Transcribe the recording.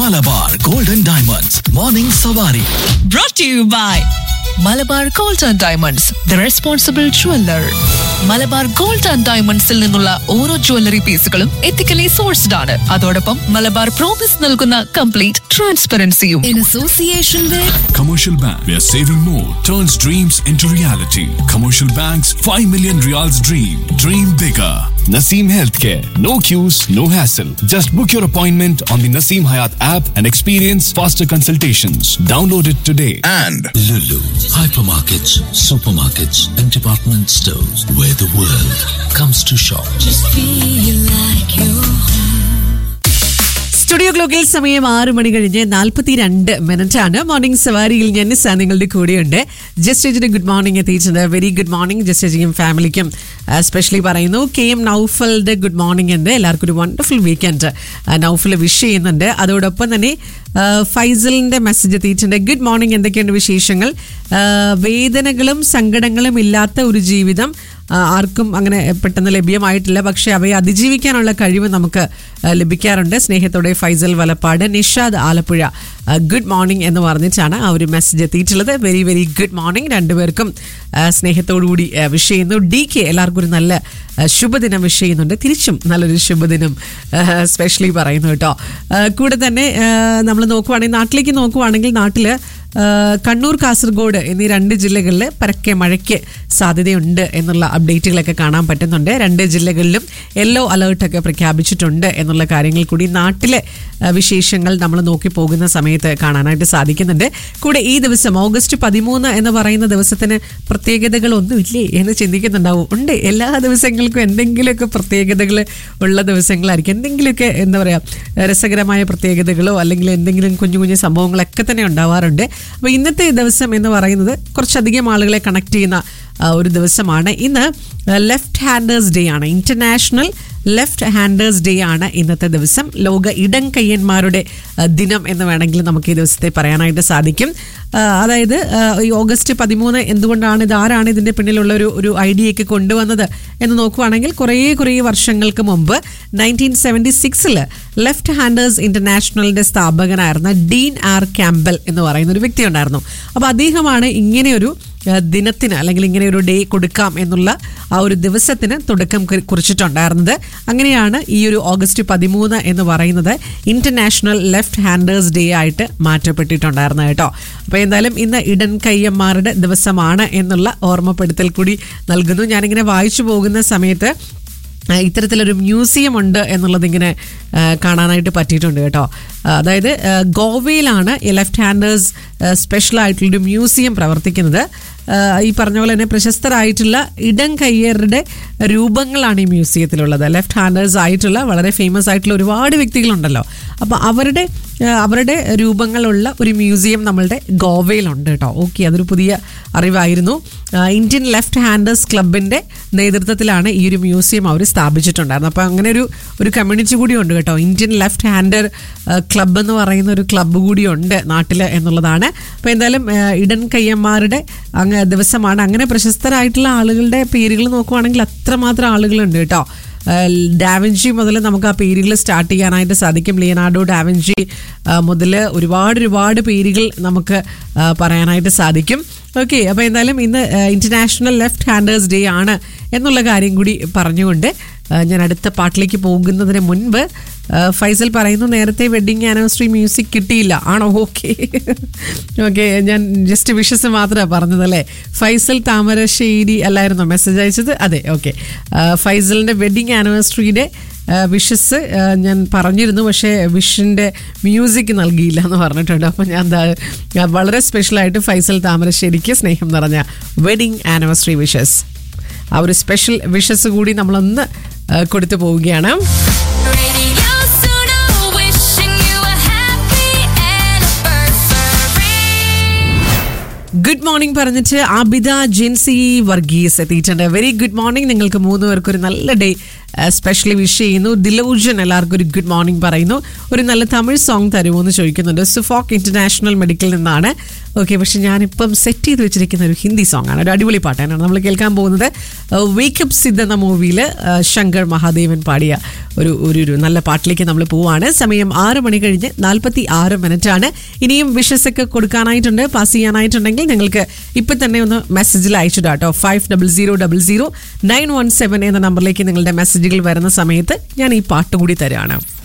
Malabar golden diamonds morning സവാരി brought to you by Malabar gold and diamonds the responsible jeweller Malabar gold and ഡയമണ്ട്സിൽ നിന്നുള്ള ഓരോ jewellery പീസുകളും ethically sourced ആണ് അതോടൊപ്പം മലബാർ പ്രോമിസ് നൽകുന്ന കംപ്ലീറ്റ് ട്രാൻസ്പെറൻസിയും in association with Commercial Bank, where saving more turns dreams into reality. Commercial Bank's 5 million reals dream. Dream bigger. Naseem Healthcare. No queues, no hassle. Just book your appointment on the Naseem Hayat app and experience faster consultations. Download it today. and Lulu, hypermarkets, supermarkets, and department stores where the world comes to shop. Studio ക്ലോക്കിൽ സമയം ആറ് മണി കഴിഞ്ഞ് നാൽപ്പത്തിരണ്ട് minute ആണ് morning സവാരിയിൽ ഞാൻ നിസ്സ നിങ്ങളുടെ കൂടെയുണ്ട് ജസ്റ്റേജിന് ഗുഡ് മോർണിംഗ് എത്തിയിട്ടുണ്ട് വെരി ഗുഡ് മോർണിംഗ് ജസ്റ്റേജിനും ഫാമിലിക്കും സ്പെഷ്യലി പറയുന്നു കെ എം നൌഫലിന്റെ ഗുഡ് മോർണിംഗ് ഉണ്ട് എല്ലാവർക്കും ഒരു വണ്ടർഫുൾ വീക്കെൻഡ് നൌഫൽ വിഷ് ചെയ്യുന്നുണ്ട് അതോടൊപ്പം തന്നെ ആ, ഫൈസലിന്റെ മെസ്സേജ് എത്തിയിട്ടുണ്ട് ഗുഡ് മോർണിംഗ് എന്തൊക്കെയുണ്ട് വിശേഷങ്ങൾ ആ, വേദനകളും സങ്കടങ്ങളും ഇല്ലാത്ത ഒരു ജീവിതം ആ, ആർക്കും അങ്ങനെ പെട്ടെന്ന് ലഭ്യമായിട്ടില്ല പക്ഷെ അവയെ അതിജീവിക്കാനുള്ള കഴിവ് നമുക്ക് ആ, ലഭിക്കാറുണ്ട് സ്നേഹത്തോടെ ഫൈസൽ വലപ്പാട് നിഷാദ് ആലപ്പുഴ ആ, ഗുഡ് മോർണിംഗ് എന്ന് പറഞ്ഞിട്ടാണ് ആ ഒരു മെസ്സേജ് എത്തിയിട്ടുള്ളത് വെരി വെരി ഗുഡ് മോർണിംഗ് രണ്ടുപേർക്കും ആ, സ്നേഹത്തോടുകൂടി ആ, വിഷ് ചെയ്യുന്നു ഡി കെ എല്ലാവർക്കും ഒരു നല്ല ആ, ശുഭദിനം വിഷ് ചെയ്യുന്നുണ്ട് തിരിച്ചും നല്ലൊരു ശുഭദിനം സ്പെഷ്യലി പറയുന്നു കേട്ടോ ആ, കൂടെ തന്നെ നമ്മൾ നോക്കുവാണെങ്കിൽ നാട്ടിലേക്ക് നോക്കുവാണെങ്കിൽ നാട്ടിൽ കണ്ണൂർ കാസർഗോഡ് എന്നീ രണ്ട് ജില്ലകളിൽ പരക്കെ മഴയ്ക്ക് സാധ്യതയുണ്ട് എന്നുള്ള അപ്ഡേറ്റുകളൊക്കെ കാണാൻ പറ്റുന്നുണ്ട് രണ്ട് ജില്ലകളിലും യെല്ലോ അലേർട്ടൊക്കെ പ്രഖ്യാപിച്ചിട്ടുണ്ട് എന്നുള്ള കാര്യങ്ങൾ കൂടി നാട്ടിലെ ആ, വിശേഷങ്ങൾ നമ്മൾ നോക്കി പോകുന്ന സമയത്ത് കാണാനായിട്ട് സാധിക്കുന്നുണ്ട് കൂടെ ഈ ദിവസം ഓഗസ്റ്റ് പതിമൂന്ന് എന്ന് പറയുന്ന ദിവസത്തിന് പ്രത്യേകതകളൊന്നുമില്ലേ എന്ന് ചിന്തിക്കുന്നുണ്ടാവും ഉണ്ട് എല്ലാ ദിവസങ്ങൾക്കും എന്തെങ്കിലുമൊക്കെ പ്രത്യേകതകൾ ഉള്ള ദിവസങ്ങളായിരിക്കും എന്തെങ്കിലുമൊക്കെ എന്താ പറയുക രസകരമായ പ്രത്യേകതകളോ അല്ലെങ്കിൽ എന്തെങ്കിലും കുഞ്ഞു കുഞ്ഞു സംഭവങ്ങളൊക്കെ തന്നെ ഉണ്ടാവാറുണ്ട് അപ്പോൾ ഇന്നത്തെ ദിവസം എന്ന് പറയുന്നത് കുറച്ചധികം ആളുകളെ കണക്ട് ചെയ്യുന്ന ആ, ഒരു ദിവസമാണ് ഇന്ന് ലെഫ്റ്റ് ഹാൻഡേഴ്സ് ഡേ ആണ് ഇന്റർനാഷണൽ ലെഫ്റ്റ് ഹാൻഡേഴ്സ് ഡേ ആണ് ഇന്നത്തെ ദിവസം ലോക ഇടം കയ്യന്മാരുടെ ആ, ദിനം എന്ന് വേണമെങ്കിൽ നമുക്ക് ഈ ദിവസത്തെ പറയാനായിട്ട് സാധിക്കും ആ, അതായത് ആ, ഈ ഓഗസ്റ്റ് പതിമൂന്ന് എന്തുകൊണ്ടാണ് ഇത് ആരാണ് ഇതിന്റെ പിന്നിലുള്ള ഒരു ഒരു ഐഡിയയൊക്കെ കൊണ്ടുവന്നത് എന്ന് നോക്കുവാണെങ്കിൽ കുറേ കുറേ വർഷങ്ങൾക്ക് മുമ്പ് നയൻറ്റീൻ സെവൻറ്റി സിക്സിൽ ലെഫ്റ്റ് ഹാൻഡേഴ്സ് ഇന്റർനാഷണലിന്റെ സ്ഥാപകനായിരുന്ന ഡീൻ ആർ ക്യാമ്പൽ എന്ന് പറയുന്ന ഒരു വ്യക്തി ഉണ്ടായിരുന്നു അപ്പോൾ അദ്ദേഹമാണ് ഇങ്ങനെയൊരു ആ, ദിനത്തിന് അല്ലെങ്കിൽ ഇങ്ങനെ ഒരു ഡേ കൊടുക്കാം എന്നുള്ള ആ ഒരു ദിവസത്തിന് തുടക്കം കുറി- കുറിച്ചിട്ടുണ്ടായിരുന്നത് അങ്ങനെയാണ് ഈ ഒരു ഓഗസ്റ്റ് പതിമൂന്ന് എന്ന് പറയുന്നത് ഇന്റർനാഷണൽ ലെഫ്റ്റ് ഹാൻഡേഴ്സ് ഡേ ആയിട്ട് മാറ്റപ്പെട്ടിട്ടുണ്ടായിരുന്നത് കേട്ടോ അപ്പോൾ എന്തായാലും ഇന്ന് ഇടൻ കയ്യന്മാരുടെ ദിവസമാണ് എന്നുള്ള ഓർമ്മപ്പെടുത്തൽ കൂടി നൽകുന്നു ഞാനിങ്ങനെ വായിച്ചു പോകുന്ന സമയത്ത് ആ, ഇത്തരത്തിലൊരു മ്യൂസിയം ഉണ്ട് എന്നുള്ളത് ഇങ്ങനെ ആ, കാണാനായിട്ട് പറ്റിയിട്ടുണ്ട് കേട്ടോ ആ, അതായത് ആ, ഗോവയിലാണ് ഈ ലെഫ്റ്റ് ഹാൻഡേഴ്സ് സ്പെഷ്യൽ ആയിട്ടുള്ളൊരു മ്യൂസിയം പ്രവർത്തിക്കുന്നത് ആ, ഈ പറഞ്ഞ പോലെ തന്നെ പ്രശസ്തരായിട്ടുള്ള ഇടം കയ്യരുടെ രൂപങ്ങളാണ് ഈ മ്യൂസിയത്തിലുള്ളത് ലെഫ്റ്റ് ഹാൻഡേഴ്സ് ആയിട്ടുള്ള വളരെ ഫേമസ് ആയിട്ടുള്ള ഒരുപാട് വ്യക്തികളുണ്ടല്ലോ അപ്പോൾ അവരുടെ ആ, അവരുടെ രൂപങ്ങളുള്ള ഒരു മ്യൂസിയം നമ്മളുടെ ഗോവയിലുണ്ട് കേട്ടോ ഓക്കെ അതൊരു പുതിയ അറിവായിരുന്നു ആ, ഇന്ത്യൻ ലെഫ്റ്റ് ഹാൻഡേഴ്സ് ക്ലബിന്റെ നേതൃത്വത്തിലാണ് ഈ ഒരു മ്യൂസിയം അവർ സ്ഥാപിച്ചിട്ടുണ്ടായിരുന്നത് അപ്പോൾ അങ്ങനെ ഒരു ഒരു കമ്മ്യൂണിറ്റി കൂടി ഉണ്ട് കേട്ടോ ഇന്ത്യൻ ലെഫ്റ്റ് ഹാൻഡർ ക്ലബ്ബ് എന്ന് പറയുന്ന ഒരു ക്ലബ്ബ് കൂടി ഉണ്ട് നാട്ടിൽ എന്നുള്ളതാണ് അപ്പോൾ എന്തായാലും ആ, ഇടൻ കയ്യന്മാരുടെ അങ്ങ് ദിവസമാണ് അങ്ങനെ പ്രശസ്തരായിട്ടുള്ള ആളുകളുടെ പേരുകൾ നോക്കുവാണെങ്കിൽ അത്രമാത്രം ആളുകളുണ്ട് കേട്ടോ ഡാവിഞ്ചി മുതൽ നമുക്ക് ആ പേരുകൾ സ്റ്റാർട്ട് ചെയ്യാനായിട്ട് സാധിക്കും ലിയനാർഡോ ഡാവിഞ്ചി മുതൽ ഒരുപാട് ഒരുപാട് പേരുകൾ നമുക്ക് ആ, പറയാനായിട്ട് സാധിക്കും ഓക്കെ അപ്പോൾ എന്തായാലും ഇന്ന് ഇന്റർനാഷണൽ ലെഫ്റ്റ് ഹാൻഡേഴ്സ് ഡേ ആണ് എന്നുള്ള കാര്യം കൂടി പറഞ്ഞുകൊണ്ട് ആ, ഞാൻ അടുത്ത പാട്ടിലേക്ക് പോകുന്നതിന് മുൻപ് ആ, ഫൈസൽ പറയുന്നു നേരത്തെ വെഡിങ് ആനിവേഴ്സറി മ്യൂസിക് കിട്ടിയില്ല ആണോ ഓക്കെ ഓക്കെ ഞാൻ ജസ്റ്റ് വിഷസ് മാത്രമാണ് പറഞ്ഞതല്ലേ ഫൈസൽ താമരശ്ശേരി അല്ലായിരുന്നോ മെസ്സേജ് അയച്ചത് അതെ ഓക്കെ ഫൈസലിൻ്റെ വെഡിങ് ആനിവേഴ്സറിയുടെ വിഷസ് ഞാൻ പറഞ്ഞിരുന്നു പക്ഷേ വിഷിൻ്റെ മ്യൂസിക് നൽകിയില്ല എന്ന് പറഞ്ഞിട്ടുണ്ട് അപ്പോൾ ഞാൻ ദാ ഞാൻ വളരെ സ്പെഷ്യലായിട്ട് ഫൈസൽ താമരശ്ശേരിക്ക് സ്നേഹം നിറഞ്ഞ വെഡിങ് ആനിവേഴ്സറി വിഷസ് ആ ഒരു സ്പെഷ്യൽ വിഷസ് കൂടി നമ്മളൊന്ന് ആ, കൊടുത്തു പോവുകയാണ് Radio Suno, wishing you a happy anniversary. Good morning പറഞ്ഞിട്ട് ആബിദ ജിൻസി വർഗീസ് എത്തിയിട്ടുണ്ട് വെരി ഗുഡ് മോർണിംഗ് നിങ്ങൾക്ക് മൂന്ന് പേർക്ക് ഒരു നല്ല ഡേ സ്പെഷ്യലി വിഷ് ചെയ്യുന്നു ദിലോജൻ എല്ലാവർക്കും ഒരു ഗുഡ് മോർണിംഗ് പറയുന്നു ഒരു നല്ല തമിഴ് സോങ് തരുമോ എന്ന് ചോദിക്കുന്നുണ്ട് സുഫോക്ക് ഇന്റർനാഷണൽ മെഡിക്കൽ നിന്നാണ് ഓക്കെ പക്ഷെ ഞാനിപ്പം സെറ്റ് ചെയ്ത് വെച്ചിരിക്കുന്ന ഒരു ഹിന്ദി സോങ് ആണ് ഒരു അടിപൊളി പാട്ടാണ് നമ്മൾ കേൾക്കാൻ പോകുന്നത് വേക്കപ്പ് സിദ്ധ എന്ന മൂവിയിൽ ശങ്കർ മഹാദേവൻ പാടിയ ഒരു ഒരു ഒരു നല്ല പാട്ടിലേക്ക് നമ്മൾ പോവാണ് സമയം ആറ് മണി കഴിഞ്ഞ് നാൽപ്പത്തി ആറ് മിനിറ്റ് ആണ് ഇനിയും വിഷസ് ഒക്കെ കൊടുക്കാനായിട്ടുണ്ട് പാസ് ചെയ്യാനായിട്ടുണ്ടെങ്കിൽ നിങ്ങൾക്ക് ഇപ്പം തന്നെ ഒന്ന് മെസ്സേജിൽ അയച്ചിടാം കേട്ടോ five double zero double zero nine one seven എന്ന നമ്പറിലേക്ക് നിങ്ങളുടെ മെസ്സേജുകൾ വരുന്ന സമയത്ത് ഞാൻ ഈ പാട്ട് കൂടി തരാണ്